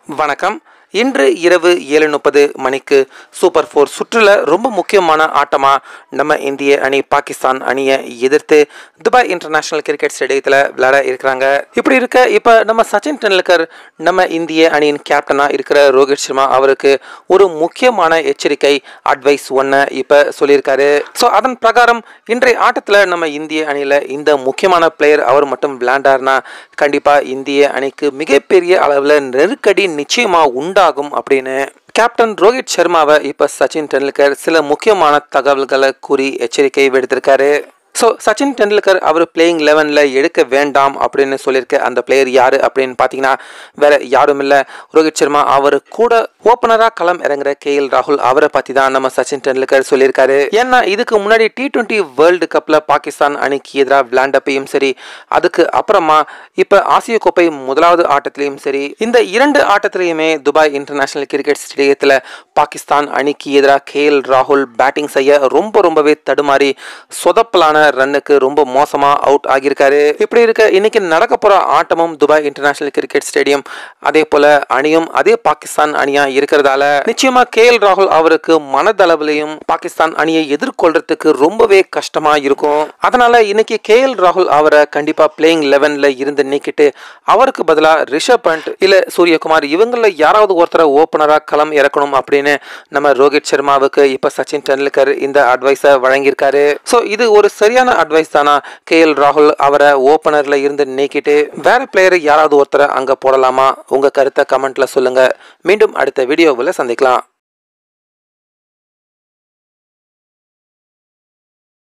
வணக்கம் இன்று இரவு ஏழு முப்பது மணிக்கு சூப்பர் ஃபோர் சுற்றுல ரொம்ப முக்கியமான ஆட்டமாக நம்ம இந்திய அணி பாகிஸ்தான் அணியை எதிர்த்து துபாய் இன்டர்நேஷனல் கிரிக்கெட் ஸ்டேடியத்தில் விளையாட இருக்கிறாங்க இப்படி இருக்க இப்போ நம்ம சச்சின் டெண்டுல்கர் நம்ம இந்திய அணியின் கேப்டனாக இருக்கிற ரோஹித் சர்மா அவருக்கு ஒரு முக்கியமான எச்சரிக்கை அட்வைஸ் ஒன்று இப்போ சொல்லியிருக்காரு ஸோ அதன் பிரகாரம் இன்றைய ஆட்டத்தில் நம்ம இந்திய அணியில் இந்த முக்கியமான பிளேயர் அவர் மட்டும் விளையாண்டார்னா கண்டிப்பாக இந்திய அணிக்கு மிகப்பெரிய அளவில் நெருக்கடி நிச்சயமாக உண்டாகும் அப்படின்னு கேப்டன் ரோஹித் சர்மாவை இப்போ சச்சின் டெண்டுல்கர் சில முக்கியமான தகவல்களை கூறி எச்சரிக்கை விடுத்திருக்காரு ஸோ சச்சின் டெண்டுல்கர் அவர் பிளேயிங் லெவனில் எடுக்க வேண்டாம் அப்படின்னு சொல்லியிருக்க அந்த பிளேயர் யார் அப்படின்னு பார்த்தீங்கன்னா வேற யாரும் இல்லை ரோஹித் சர்மா அவர் கூட ஓப்பனராக களம் இறங்குற கே எல் ராகுல் அவரை பற்றி தான் நம்ம சச்சின் டெண்டுல்கர் சொல்லியிருக்காரு ஏன்னா இதுக்கு முன்னாடி டி டுவெண்ட்டி வேர்ல்டு கப்பில் பாகிஸ்தான் அணிக்கு எதிராக விளையாண்டப்பையும் சரி அதுக்கு அப்புறமா இப்போ ஆசிய கோப்பை முதலாவது ஆட்டத்திலையும் சரி இந்த இரண்டு ஆட்டத்திலையுமே துபாய் இன்டர்நேஷனல் கிரிக்கெட் ஸ்டேடியத்தில் பாகிஸ்தான் அணிக்கு எதிராக கே எல் ராகுல் பேட்டிங் செய்ய ரொம்ப ரொம்பவே தடுமாறி சொதப்பலான ரன்னுக்கு ரொம்ப மோசமா அவுட் ஆகியிருக்காரு இப்படி இருக்க இன்னைக்கு நடக்க போற ஆட்டமும் துபாய் இன்டர்நேஷனல் கிரிக்கெட் ஸ்டேடியம் அதே போல அணியும் அதே பாகிஸ்தான் அணியா இருக்கிறதால நிச்சயமா கே எல் ராகுல் அவருக்கு மனதளவிலையும் பாகிஸ்தான் அணியை எதிர்கொள்றதுக்கு ரொம்பவே கஷ்டமா இருக்கும் அதனால இன்னைக்கு கே எல் ராகுல் அவரை கண்டிப்பா பிளேயிங் லெவன்ல இருந்து நீக்கிட்டு அவருக்கு பதிலா ரிஷப் பண்ட் இல்ல சூரியகுமார் இவங்கள யாராவது ஒருத்தரை ஓப்பனரா களம் இறக்கணும் அப்படின்னு நம்ம ரோஹித் சர்மாவுக்கு இப்ப சச்சின் டெண்டுல்கர் இந்த அட்வைஸை வழங்கியிருக்காரு ஸோ இது ஒரு சரியான அட்வைஸ் தானா கே எல் ராகுல் அவரை ஓப்பனர்ல இருந்து நீக்கிட்டு வேற பிளேயரை யாராவது ஒருத்தரை அங்க போடலாமா உங்க கருத்தை கமெண்ட்ல சொல்லுங்க மீண்டும் அடுத்த வீடியோவில் சந்திக்கலாம்